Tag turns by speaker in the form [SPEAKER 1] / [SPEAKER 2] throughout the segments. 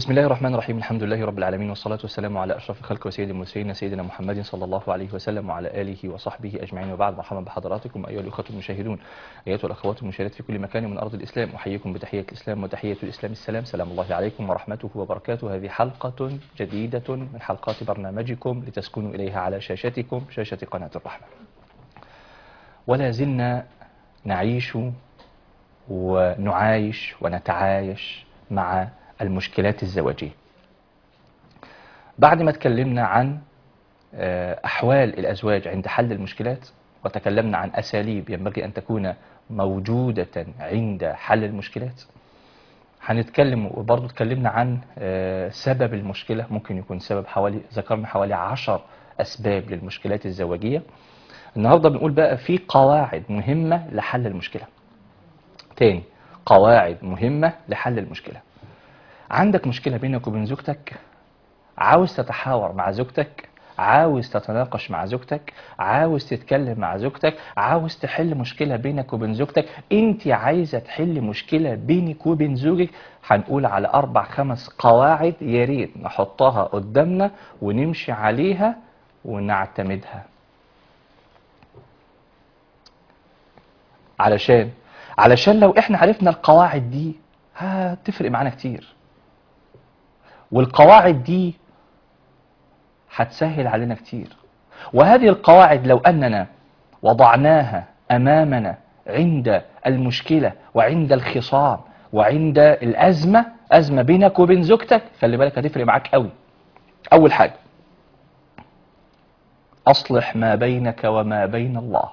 [SPEAKER 1] بسم الله الرحمن الرحيم الحمد لله رب العالمين والصلاة والسلام على أشرف الخلق وسيد المرسلين سيدنا محمد صلى الله عليه وسلم وعلى آله وصحبه أجمعين وبعد مرحبا بحضراتكم أيها الأخوة المشاهدون أيها الأخوات المشاهدات في كل مكان من أرض الإسلام أحييكم بتحية الإسلام وتحية الإسلام السلام سلام الله عليكم ورحمته وبركاته هذه حلقة جديدة من حلقات برنامجكم لتسكنوا إليها على شاشتكم شاشة قناة الرحمة ولا زلنا نعيش ونعايش ونتعايش مع المشكلات الزواجية بعد ما تكلمنا عن أحوال الأزواج عند حل المشكلات وتكلمنا عن أساليب ينبغي أن تكون موجودة عند حل المشكلات هنتكلم وبرضه تكلمنا عن سبب المشكلة ممكن يكون سبب حوالي ذكرنا حوالي عشر أسباب للمشكلات الزواجية النهاردة بنقول بقى في قواعد مهمة لحل المشكلة تاني قواعد مهمة لحل المشكلة عندك مشكلة بينك وبين زوجتك عاوز تتحاور مع زوجتك عاوز تتناقش مع زوجتك عاوز تتكلم مع زوجتك عاوز تحل مشكلة بينك وبين زوجتك انت عايزة تحل مشكلة بينك وبين زوجك هنقول على اربع خمس قواعد يا ريت نحطها قدامنا ونمشي عليها ونعتمدها علشان علشان لو احنا عرفنا القواعد دي هتفرق معانا كتير والقواعد دي هتسهل علينا كتير وهذه القواعد لو أننا وضعناها أمامنا عند المشكلة وعند الخصام وعند الأزمة أزمة بينك وبين زوجتك خلي بالك هتفرق معاك قوي أول حاجة أصلح ما بينك وما بين الله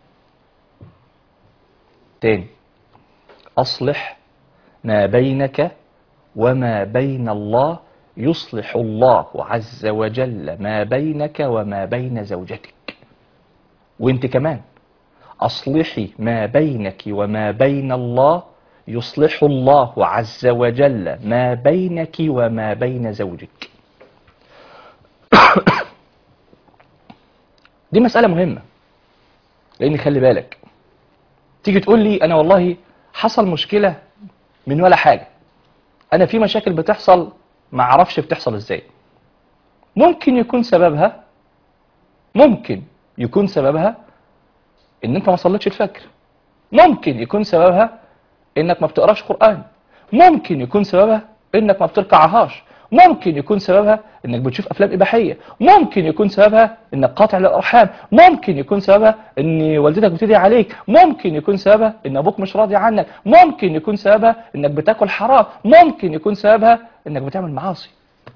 [SPEAKER 1] تاني أصلح ما بينك وما بين الله يصلح الله عز وجل ما بينك وما بين زوجتك وانت كمان أصلحي ما بينك وما بين الله يصلح الله عز وجل ما بينك وما بين زوجك دي مسألة مهمة لأن خلي بالك تيجي تقول لي أنا والله حصل مشكلة من ولا حاجة أنا في مشاكل بتحصل ما اعرفش بتحصل ازاي ممكن يكون سببها ممكن يكون سببها ان انت ما صليتش الفجر ممكن يكون سببها انك ما بتقراش قرآن ممكن يكون سببها انك ما بتركعهاش ممكن يكون سببها انك بتشوف افلام اباحيه ممكن يكون سببها انك قاطع للارحام ممكن يكون سببها ان والدتك بتدعي عليك ممكن يكون سببها ان ابوك مش راضي عنك ممكن يكون سببها انك بتاكل حرام ممكن يكون سببها انك بتعمل معاصي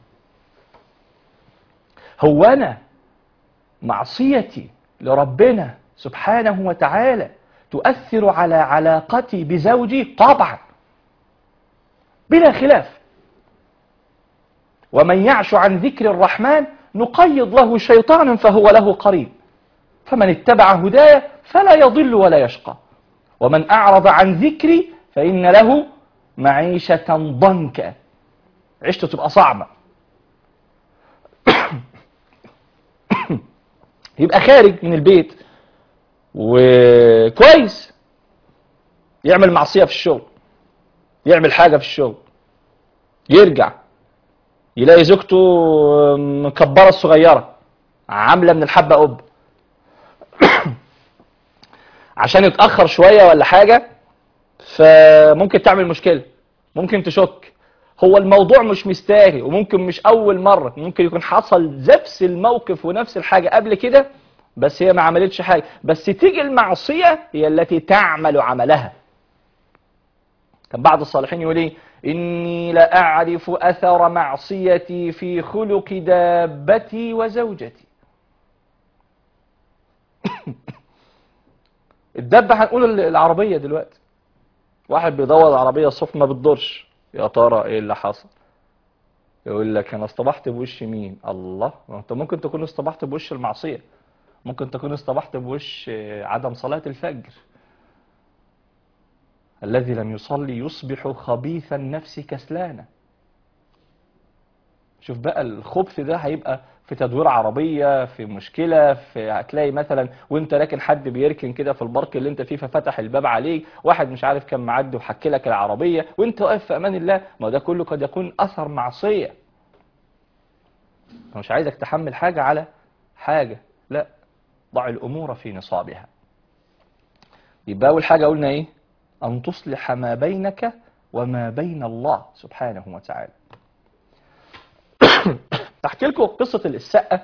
[SPEAKER 1] هو انا معصيتي لربنا سبحانه وتعالى تؤثر على علاقتي بزوجي طبعا بلا خلاف ومن يعش عن ذكر الرحمن نقيض له شيطانا فهو له قريب فمن اتبع هدايا فلا يضل ولا يشقى ومن أعرض عن ذكري فإن له معيشة ضنكا عيشته تبقى صعبة يبقى خارج من البيت وكويس يعمل معصية في الشغل يعمل حاجة في الشغل يرجع يلاقي زوجته مكبرة الصغيرة عاملة من الحبة قب عشان يتأخر شوية ولا حاجة فممكن تعمل مشكلة ممكن تشك هو الموضوع مش مستاهل وممكن مش أول مرة ممكن يكون حصل نفس الموقف ونفس الحاجة قبل كده بس هي ما عملتش حاجة بس تيجي المعصية هي التي تعمل عملها كان بعض الصالحين يقول ايه إني لأعرف أثر معصيتي في خلق دابتي وزوجتي الدابة هنقول العربية دلوقتي واحد بيدور العربية الصبح ما بتدورش يا ترى ايه اللي حصل يقول لك انا اصطبحت بوش مين الله انت ممكن تكون اصطبحت بوش المعصية ممكن تكون اصطبحت بوش عدم صلاة الفجر الذي لم يصلي يصبح خبيث النفس كسلانا شوف بقى الخبث ده هيبقى في تدوير عربية في مشكلة في هتلاقي مثلا وانت راكن حد بيركن كده في البارك اللي انت فيه ففتح الباب عليك واحد مش عارف كان معدي وحكي لك العربية وانت واقف في امان الله ما ده كله قد يكون اثر معصية أنا مش عايزك تحمل حاجة على حاجة لا ضع الامور في نصابها يبقى اول حاجة قلنا ايه ان تصلح ما بينك وما بين الله سبحانه وتعالى تحكي لكم قصة السقة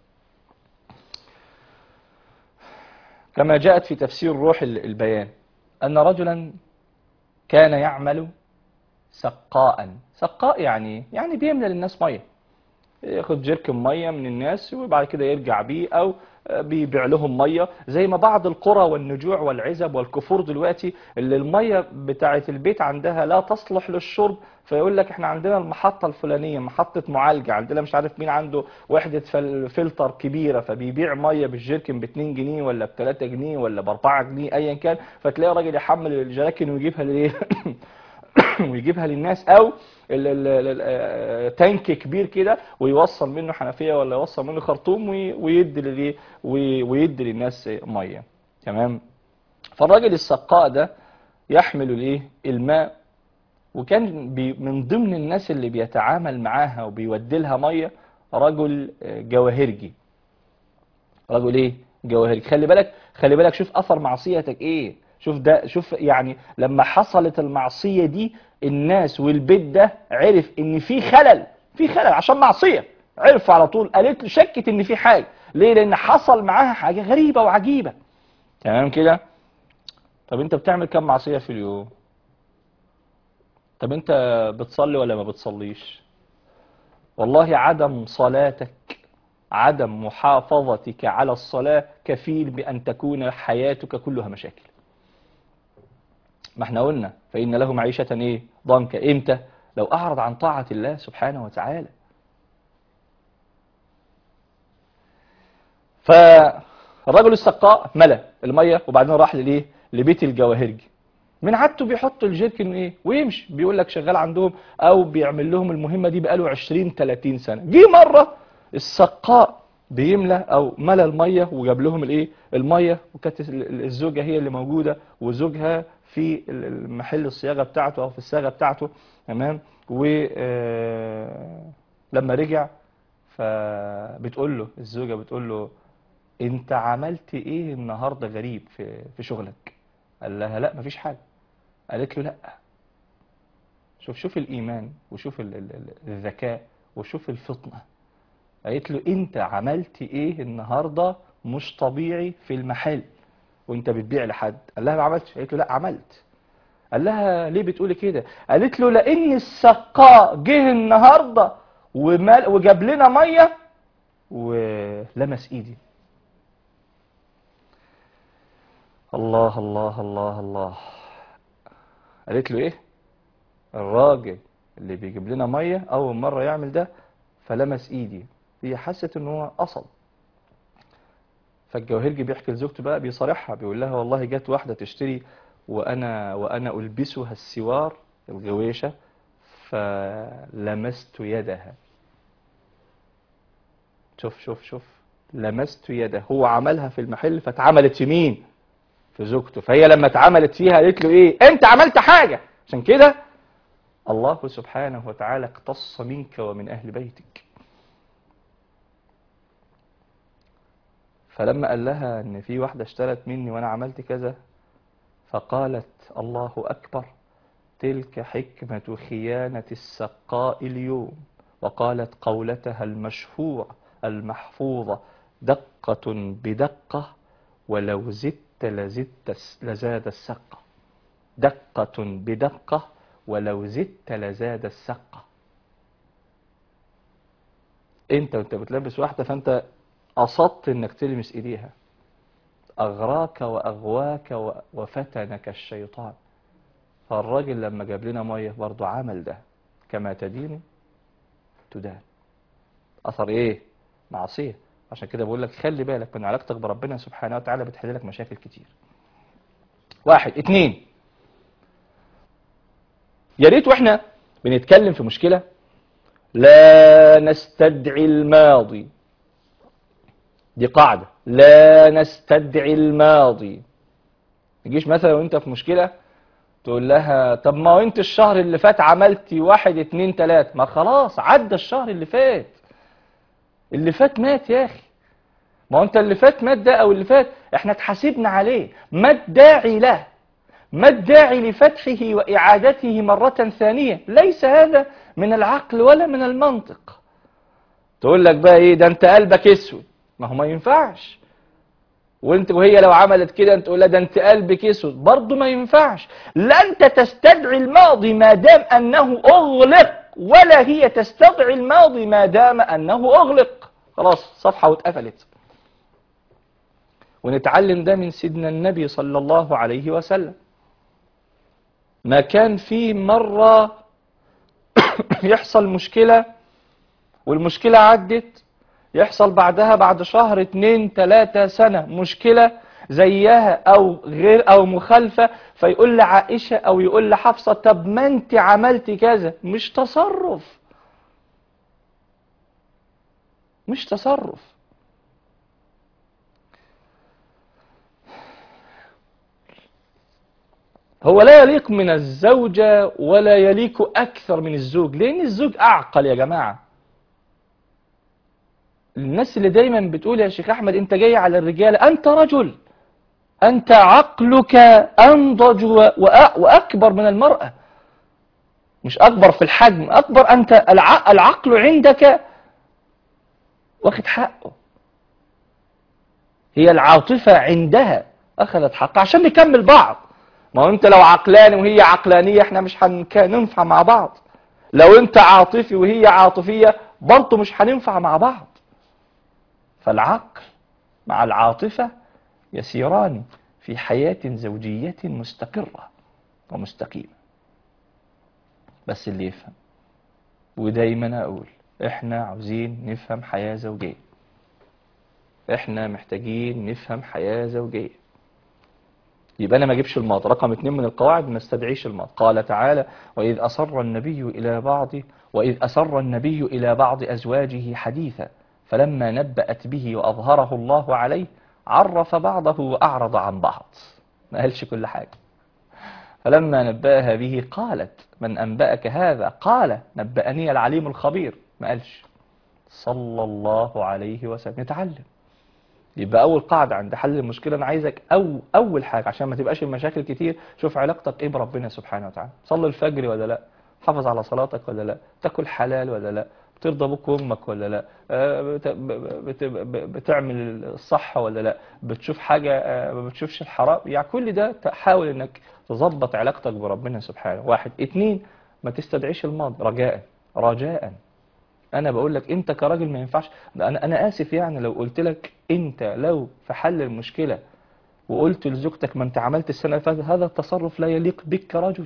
[SPEAKER 1] كما جاءت في تفسير روح البيان أن رجلا كان يعمل سقاء سقاء يعني يعني بيملى للناس مية ياخد جيركن مية من الناس وبعد كده يرجع بيه أو بيبيع لهم مية زي ما بعض القرى والنجوع والعزب والكفور دلوقتي اللي المية بتاعة البيت عندها لا تصلح للشرب فيقول لك احنا عندنا المحطة الفلانية محطة معالجة عندنا مش عارف مين عنده وحدة فل- فلتر كبيرة فبيبيع مية بالجيركن ب 2 جنيه ولا ب 3 جنيه ولا ب 4 جنيه ايا كان فتلاقي راجل يحمل الجراكن ويجيبها ليه ويجيبها للناس او ال- ال- ال- آه، تانك كبير كده ويوصل منه حنفيه ولا يوصل منه خرطوم وي- ويدي للايه وي- ويدي للناس ميه تمام فالراجل السقاء ده يحمل الايه الماء وكان بي من ضمن الناس اللي بيتعامل معاها وبيودي لها ميه رجل آه، جواهرجي رجل ايه جواهرجي خلي بالك خلي بالك شوف اثر معصيتك ايه شوف ده شوف يعني لما حصلت المعصيه دي الناس والبيت ده عرف ان في خلل في خلل عشان معصيه عرف على طول قالت له شكت ان في حاجه ليه لان حصل معاها حاجه غريبه وعجيبه تمام كده طب انت بتعمل كم معصيه في اليوم طب انت بتصلي ولا ما بتصليش والله عدم صلاتك عدم محافظتك على الصلاة كفيل بأن تكون حياتك كلها مشاكل ما احنا قلنا فإن له معيشة ايه ضنكا امتى لو أعرض عن طاعة الله سبحانه وتعالى فالرجل السقاء ملا المية وبعدين راح لليه لبيت الجواهرجي من عادته بيحط الجيركن ايه ويمشي بيقول لك شغال عندهم او بيعمل لهم المهمه دي بقاله 20 30 سنه جه مره السقاء بيملى او ملى الميه وجاب لهم الايه الميه وكانت ال- الزوجه هي اللي موجوده وزوجها في ال- المحل الصياغه بتاعته او في الصياغه بتاعته تمام ولما رجع فبتقول له الزوجه بتقول له انت عملت ايه النهارده غريب في في شغلك قال لها لا مفيش حاجه قالت له لا شوف شوف الإيمان وشوف ال- ال- ال- الذكاء وشوف الفطنة قالت له أنت عملت إيه النهاردة مش طبيعي في المحل وأنت بتبيع لحد قال لها ما عملتش قالت له لا عملت قال لها ليه بتقولي كده قالت له لأن السقاء جه النهاردة ومال وجاب لنا مية ولمس إيدي الله الله الله الله قالت له ايه الراجل اللي بيجيب لنا ميه اول مره يعمل ده فلمس ايدي هي حست ان هو قصد فالجوهرجي بيحكي لزوجته بقى بيصارحها بيقول لها والله جت واحده تشتري وانا وانا البسها السوار الغويشه فلمست يدها شوف شوف شوف لمست يده هو عملها في المحل فاتعملت في مين في زوجته فهي لما اتعملت فيها قالت له ايه انت عملت حاجة عشان كده الله سبحانه وتعالى اقتص منك ومن اهل بيتك فلما قال لها ان في واحدة اشترت مني وانا عملت كذا فقالت الله اكبر تلك حكمة خيانة السقاء اليوم وقالت قولتها المشهورة المحفوظة دقة بدقة ولو زدت لزدت لزاد السقة دقة بدقة ولو زدت لزاد السقة انت وانت بتلبس واحدة فانت قصدت انك تلمس ايديها اغراك واغواك و- وفتنك الشيطان فالراجل لما جاب لنا ميه برضه عمل ده كما تدين تدان اثر ايه معصيه عشان كده بقول لك خلي بالك من علاقتك بربنا سبحانه وتعالى بتحل لك مشاكل كتير واحد اتنين يا ريت واحنا بنتكلم في مشكلة لا نستدعي الماضي دي قاعدة لا نستدعي الماضي تجيش مثلا وانت في مشكلة تقول لها طب ما هو انت الشهر اللي فات عملتي واحد اتنين تلاتة ما خلاص عدى الشهر اللي فات اللي فات مات يا اخي ما هو انت اللي فات مات ده او اللي فات احنا اتحاسبنا عليه ما الداعي له ما الداعي لفتحه وإعادته مرة ثانية ليس هذا من العقل ولا من المنطق تقول لك بقى ايه ده انت قلبك اسود ما هو ما ينفعش وانت وهي لو عملت كده انت تقول لها ده انت قلبك اسود برضه ما ينفعش لا انت تستدعي الماضي ما دام انه اغلق ولا هي تستدعي الماضي ما دام انه اغلق خلاص صفحة واتقفلت ونتعلم ده من سيدنا النبي صلى الله عليه وسلم ما كان في مرة يحصل مشكلة والمشكلة عدت يحصل بعدها بعد شهر اتنين تلاتة سنة مشكلة زيها او غير او مخالفة فيقول لعائشة او يقول لحفصة طب ما انت عملتي كذا مش تصرف مش تصرف هو لا يليق من الزوجة ولا يليق أكثر من الزوج لأن الزوج أعقل يا جماعة الناس اللي دايما بتقول يا شيخ أحمد أنت جاي على الرجال أنت رجل أنت عقلك أنضج وأ- وأكبر من المرأة مش أكبر في الحجم أكبر أنت الع- العقل عندك واخد حقه هي العاطفة عندها أخذت حقها عشان نكمل بعض ما هو أنت لو عقلاني وهي عقلانية احنا مش هننفع مع بعض لو أنت عاطفي وهي عاطفية برضه مش هننفع مع بعض فالعقل مع العاطفة يسيران في حياة زوجية مستقرة ومستقيمة بس اللي يفهم ودايما أقول احنا عاوزين نفهم حياة زوجية احنا محتاجين نفهم حياة زوجية يبقى انا ما اجيبش الماضي رقم اتنين من القواعد ما استدعيش الماضي قال تعالى واذ اصر النبي الى بعض واذ اسر النبي الى بعض ازواجه حديثا فلما نبأت به واظهره الله عليه عرف بعضه واعرض عن بعض ما قالش كل حاجة فلما نبأها به قالت من أنبأك هذا قال نبأني العليم الخبير ما قالش صلى الله عليه وسلم نتعلم يبقى أول قاعدة عند حل المشكلة أنا عايزك أو أول حاجة عشان ما تبقاش المشاكل كتير شوف علاقتك إيه بربنا سبحانه وتعالى صلي الفجر ولا لا حافظ على صلاتك ولا لا تاكل حلال ولا لا بترضى ابوك وامك ولا لا آه، بت- ب- بت- ب- بتعمل الصح ولا لا بتشوف حاجة آه، ما بتشوفش الحرام يعني كل ده تحاول انك تظبط علاقتك بربنا سبحانه واحد اتنين ما تستدعيش الماضي رجاء رجاء انا بقول لك انت كراجل ما ينفعش ده انا انا اسف يعني لو قلت لك انت لو في حل المشكلة وقلت لزوجتك ما انت عملت السنة اللي فاتت هذا التصرف لا يليق بك كرجل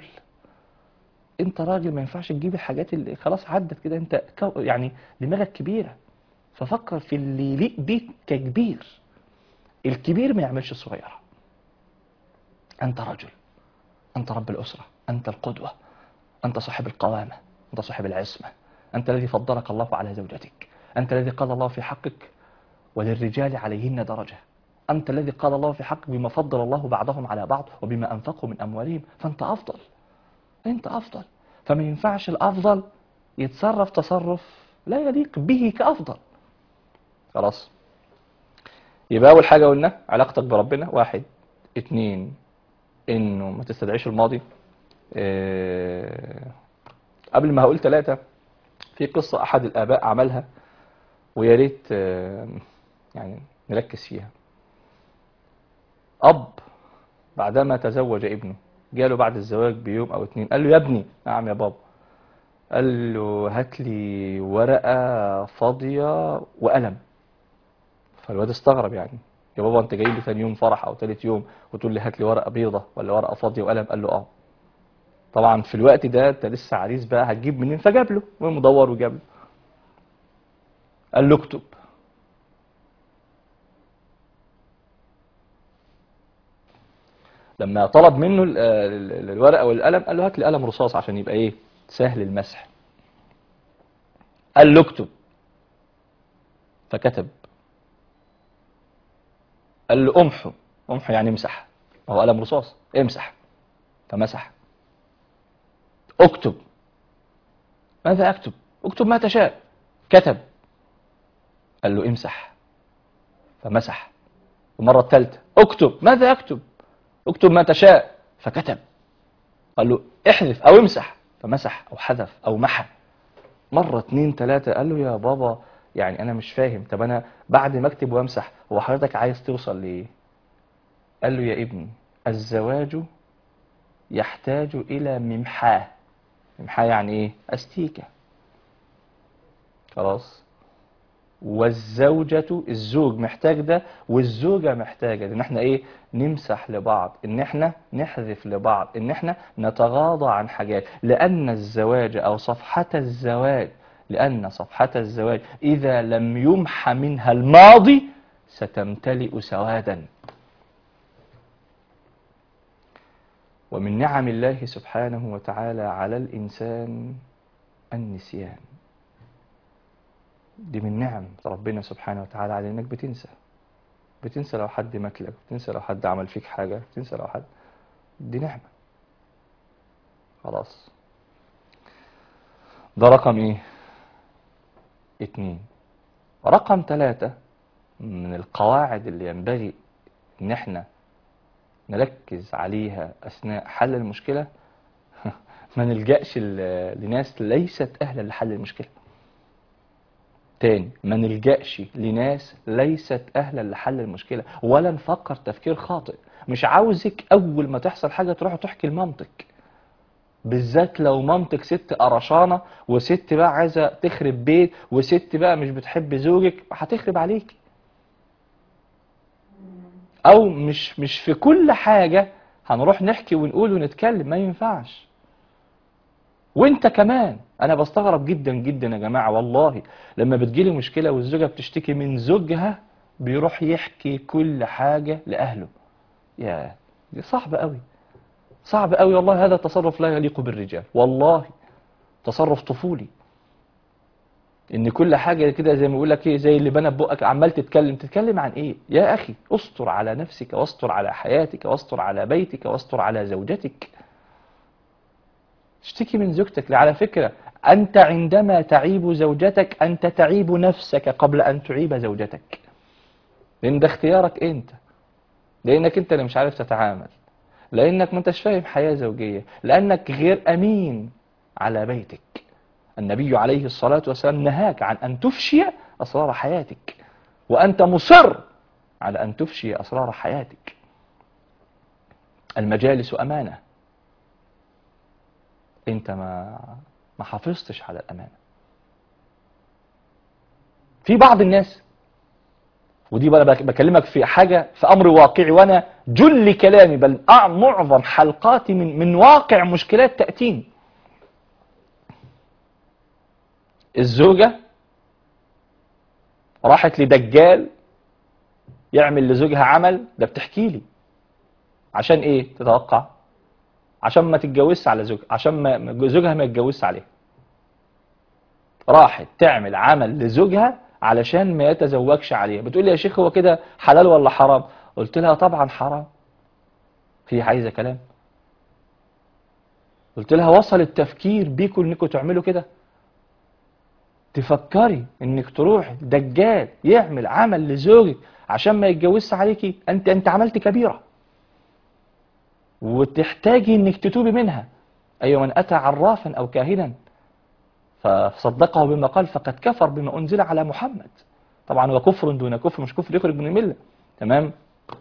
[SPEAKER 1] انت راجل ما ينفعش تجيب الحاجات اللي خلاص عدت كده انت كو- يعني دماغك كبيرة ففكر في اللي يليق بيك ككبير الكبير ما يعملش الصغير انت رجل انت رب الاسرة انت القدوة انت صاحب القوامة انت صاحب العصمة انت الذي فضلك الله على زوجتك انت الذي قال الله في حقك وللرجال عليهن درجة أنت الذي قال الله في حقك بما فضل الله بعضهم على بعض وبما أنفقوا من أموالهم فأنت أفضل أنت أفضل فما ينفعش الأفضل يتصرف تصرف لا يليق به كأفضل خلاص يبقى أول حاجة قلنا علاقتك بربنا واحد اتنين إنه ما تستدعيش الماضي اه قبل ما هقول ثلاثة في قصة أحد الآباء عملها ويا ريت اه يعني نركز فيها أب بعدما تزوج ابنه جاله بعد الزواج بيوم أو اتنين قال له يا ابني نعم يا بابا قال له هات لي ورقة فاضية وقلم فالواد استغرب يعني يا بابا انت جاي لي ثاني يوم فرح او ثالث يوم وتقول لي هات لي ورقة بيضة ولا ورقة فاضية وقلم قال له اه طبعا في الوقت ده انت لسه عريس بقى هتجيب منين فجاب له المهم دور وجاب له قال له اكتب لما طلب منه ال- ال- الورقة والقلم قال له هات لي قلم رصاص عشان يبقى ايه سهل المسح قال له اكتب فكتب قال له امحو امحو يعني امسح هو قلم رصاص امسح فمسح اكتب ماذا اكتب اكتب ما تشاء كتب قال له امسح فمسح المرة الثالثة اكتب ماذا اكتب اكتب ما تشاء فكتب قال له احذف او امسح فمسح او حذف او محى مرة اتنين تلاتة قال له يا بابا يعني انا مش فاهم طب انا بعد ما اكتب وامسح هو حضرتك عايز توصل لايه قال له يا ابني الزواج يحتاج الى ممحاه ممحاه يعني ايه استيكة خلاص والزوجة الزوج محتاج ده والزوجة محتاجة ان احنا ايه نمسح لبعض ان احنا نحذف لبعض ان احنا نتغاضى عن حاجات لان الزواج او صفحة الزواج لان صفحة الزواج اذا لم يمح منها الماضي ستمتلئ سوادا ومن نعم الله سبحانه وتعالى على الإنسان النسيان دي من نعم ربنا سبحانه وتعالى على انك بتنسى بتنسى لو حد مات لك بتنسى لو حد عمل فيك حاجة بتنسى لو حد دي نعمة خلاص ده رقم ايه اتنين رقم ثلاثة من القواعد اللي ينبغي ان احنا نركز عليها اثناء حل المشكلة ما نلجأش ل- لناس ليست اهلا لحل المشكلة تاني ما نلجأش لناس ليست أهلا لحل المشكلة ولا نفكر تفكير خاطئ مش عاوزك أول ما تحصل حاجة تروح تحكي لمامتك بالذات لو مامتك ست قرشانة وست بقى عايزة تخرب بيت وست بقى مش بتحب زوجك هتخرب عليك أو مش مش في كل حاجة هنروح نحكي ونقول ونتكلم ما ينفعش وانت كمان انا بستغرب جدا جدا يا جماعة والله لما بتجيلي مشكلة والزوجة بتشتكي من زوجها بيروح يحكي كل حاجة لأهله يا دي صعبة قوي صعب قوي والله هذا تصرف لا يليق بالرجال والله تصرف طفولي ان كل حاجة كده زي ما بيقول لك ايه زي اللي بنى بقك عمال تتكلم تتكلم عن ايه يا اخي استر على نفسك واستر على حياتك واستر على بيتك واستر على زوجتك اشتكي من زوجتك على فكرة أنت عندما تعيب زوجتك أنت تعيب نفسك قبل أن تعيب زوجتك لأن ده اختيارك أنت لأنك أنت اللي مش عارف تتعامل لأنك ما انتش فاهم حياة زوجية لأنك غير أمين على بيتك النبي عليه الصلاة والسلام نهاك عن أن تفشي أسرار حياتك وأنت مصر على أن تفشي أسرار حياتك المجالس أمانة انت ما ما حافظتش على الامانه في بعض الناس ودي بقى بك- بكلمك في حاجه في امر واقعي وانا جل كلامي بل أع- معظم حلقاتي من من واقع مشكلات تاتيني الزوجه راحت لدجال يعمل لزوجها عمل ده بتحكي لي عشان ايه تتوقع عشان ما تتجوزش على زوجها عشان ما ما- زوجها ما يتجوزش عليها راحت تعمل عمل لزوجها علشان ما يتزوجش عليها بتقول لي يا شيخ هو كده حلال ولا حرام قلت لها طبعا حرام هي عايزه كلام قلت لها وصل التفكير بيكم انكم تعملوا كده تفكري انك تروح دجال يعمل عمل لزوجك عشان ما يتجوزش عليكي انت انت عملت كبيره وتحتاجي انك تتوبي منها اي من اتى عرافا او كاهنا فصدقه بما قال فقد كفر بما انزل على محمد طبعا هو كفر دون كفر مش كفر يخرج من المله تمام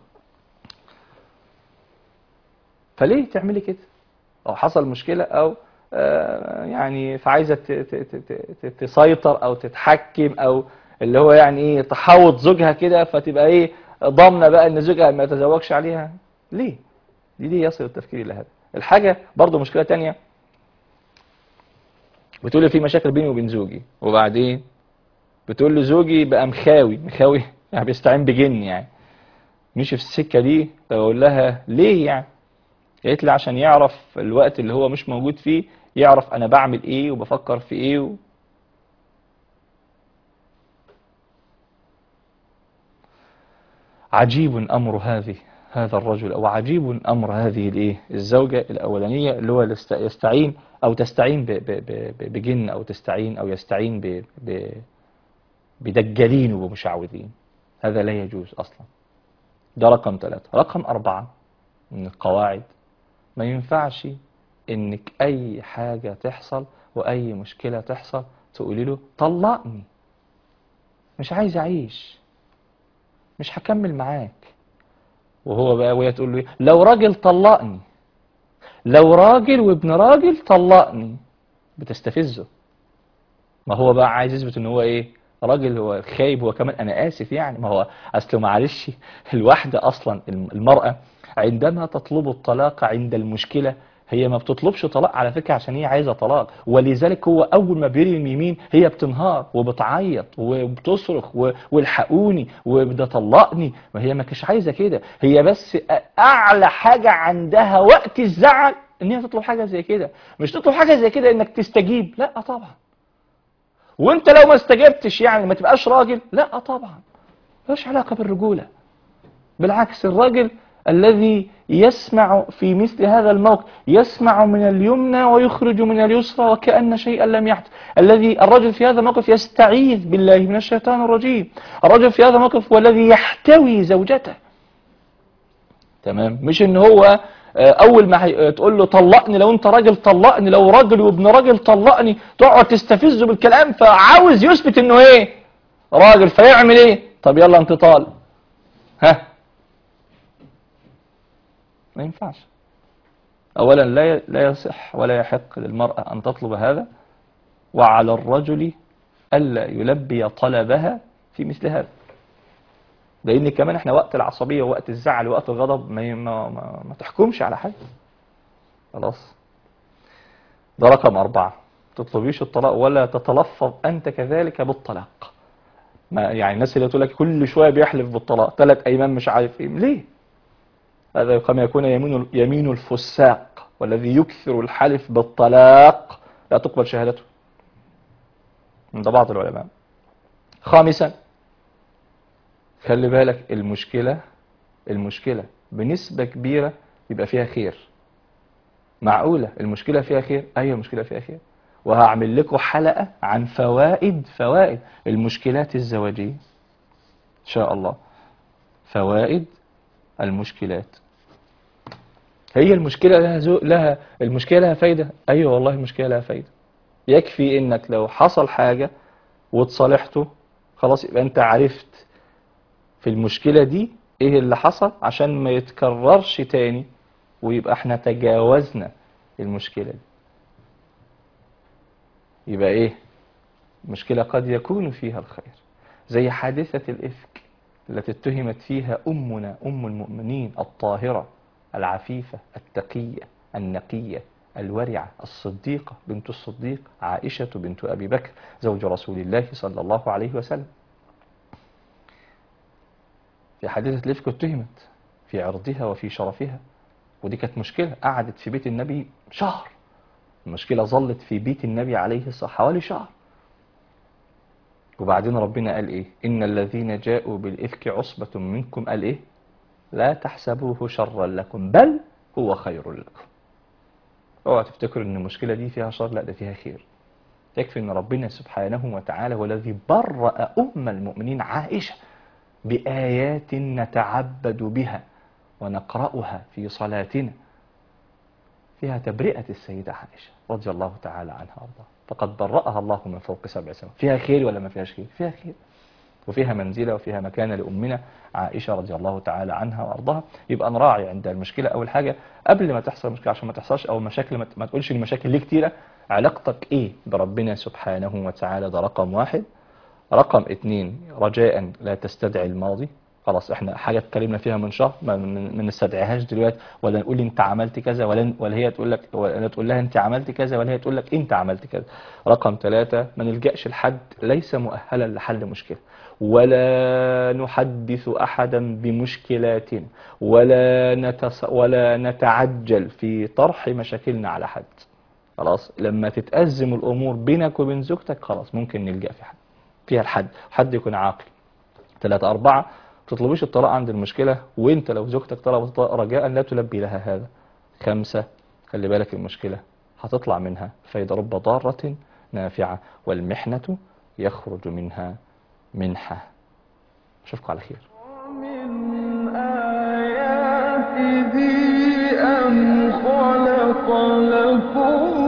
[SPEAKER 1] فليه تعملي كده او حصل مشكله او آه، يعني فعايزه ت- ت- ت- ت- تسيطر او تتحكم او اللي هو يعني ايه تحوط زوجها كده فتبقى ايه ضامنه بقى ان زوجها ما يتزوجش عليها ليه دي ليه يصل التفكير الى هذا الحاجه برضو مشكله تانية بتقول لي في مشاكل بيني وبين زوجي وبعدين بتقول لي زوجي بقى مخاوي مخاوي يعني بيستعين بجن يعني مشي في السكه دي بقول لها ليه يعني قالت لي عشان يعرف الوقت اللي هو مش موجود فيه يعرف انا بعمل ايه وبفكر في ايه و... عجيب أمر هذه هذا الرجل أو عجيب أمر هذه الإيه الزوجة الأولانية اللي هو يست- يستعين أو تستعين ب- ب- ب- بجن أو تستعين أو يستعين ب- ب- بدجالين ومشعوذين هذا لا يجوز أصلا ده رقم ثلاثة رقم أربعة من القواعد ما ينفعش إنك أي حاجة تحصل وأي مشكلة تحصل تقولي له طلقني مش عايز أعيش مش هكمل معاك وهو بقى وهي تقول له إيه؟ لو راجل طلقني لو راجل وابن راجل طلقني بتستفزه ما هو بقى عايز يثبت ان هو ايه راجل هو خايب هو كمان انا اسف يعني ما هو اصله معلش الواحده اصلا المراه عندما تطلب الطلاق عند المشكله هي ما بتطلبش طلاق على فكره عشان هي عايزه طلاق ولذلك هو اول ما بيرمي يمين هي بتنهار وبتعيط وبتصرخ و- والحقوني وده طلقني ما هي ما كانش عايزه كده هي بس اعلى حاجه عندها وقت الزعل ان هي تطلب حاجه زي كده مش تطلب حاجه زي كده انك تستجيب لا طبعا وانت لو ما استجبتش يعني ما تبقاش راجل لا طبعا ملوش علاقه بالرجوله بالعكس الراجل الذي يسمع في مثل هذا الموقف يسمع من اليمنى ويخرج من اليسرى وكأن شيئا لم يحدث الذي الرجل في هذا الموقف يستعيذ بالله من الشيطان الرجيم الرجل في هذا الموقف هو الذي يحتوي زوجته تمام مش ان هو آه، اول ما هي- تقول له طلقني لو انت راجل طلقني لو راجل وابن راجل طلقني تقعد تستفزه بالكلام فعاوز يثبت انه ايه راجل فيعمل ايه طب يلا انت طالق ها ما ينفعش اولا لا ي- لا يصح ولا يحق للمرأة ان تطلب هذا وعلى الرجل الا يلبي طلبها في مثل هذا لان كمان احنا وقت العصبيه ووقت الزعل ووقت الغضب ما, ما, ما, ما تحكمش على حد خلاص ده رقم أربعة تطلبيش الطلاق ولا تتلفظ أنت كذلك بالطلاق ما يعني الناس اللي تقول لك كل شوية بيحلف بالطلاق ثلاث أيام مش عارف إيه ليه هذا كما يكون يمين يمين الفساق والذي يكثر الحلف بالطلاق لا تقبل شهادته عند بعض العلماء خامسا خلي بالك المشكلة المشكلة بنسبة كبيرة يبقى فيها خير معقولة المشكلة فيها خير أيوة المشكلة فيها خير وهعمل لكم حلقة عن فوائد فوائد المشكلات الزواجية إن شاء الله فوائد المشكلات هي المشكلة لها زو... لها المشكلة لها فايدة أيوة والله المشكلة لها فايدة يكفي إنك لو حصل حاجة وتصالحته خلاص يبقى أنت عرفت في المشكلة دي ايه اللي حصل عشان ما يتكررش تاني ويبقى احنا تجاوزنا المشكلة دي يبقى ايه مشكلة قد يكون فيها الخير زي حادثة الإفك التي اتهمت فيها أمنا أم المؤمنين الطاهرة العفيفة التقية النقية الورعة الصديقة بنت الصديق عائشة بنت أبي بكر زوج رسول الله صلى الله عليه وسلم في حادثة الإفك اتهمت في عرضها وفي شرفها ودي كانت مشكلة قعدت في بيت النبي شهر المشكلة ظلت في بيت النبي عليه الصلاة حوالي شهر وبعدين ربنا قال ايه ان الذين جاءوا بالإفك عصبة منكم قال ايه لا تحسبوه شرا لكم بل هو خير لكم اوعى تفتكروا ان المشكلة دي فيها شر لا ده فيها خير يكفي ان ربنا سبحانه وتعالى هو الذي برأ أم المؤمنين عائشة بآيات نتعبد بها ونقرأها في صلاتنا فيها تبرئة السيدة عائشة رضي الله تعالى عنها وارضاها فقد برأها الله من فوق سبع سماوات فيها خير ولا ما فيهاش خير فيها خير وفيها منزلة وفيها مكانة لأمنا عائشة رضي الله تعالى عنها وأرضاها يبقى نراعي عند المشكلة أول حاجة قبل ما تحصل مشكلة عشان ما تحصلش أو مشاكل ما- ما تقولش المشاكل ليه كتيرة علاقتك إيه بربنا سبحانه وتعالى ده رقم واحد رقم اتنين رجاء لا تستدعي الماضي خلاص احنا حاجة اتكلمنا فيها من شهر ما ما- ما نستدعيهاش دلوقتي ولا نقول انت عملت كذا ولا ولا هي تقول لك ولا تقول لها انت عملت كذا ولا هي تقول لك انت عملت كذا رقم ثلاثة ما نلجأش لحد ليس مؤهلا لحل مشكلة ولا نحدث احدا بمشكلاتنا ولا نتس ولا نتعجل في طرح مشاكلنا على حد خلاص لما تتأزم الامور بينك وبين زوجتك خلاص ممكن نلجأ في حد فيها الحد حد يكون عاقل ثلاثة أربعة تطلبيش الطلاق عند المشكلة وانت لو زوجتك طلبت الطلاق رجاء لا تلبي لها هذا خمسة خلي بالك المشكلة هتطلع منها فإذا رب ضارة نافعة والمحنة يخرج منها منحة أشوفكم على خير
[SPEAKER 2] ومن آياته أن خلق لكم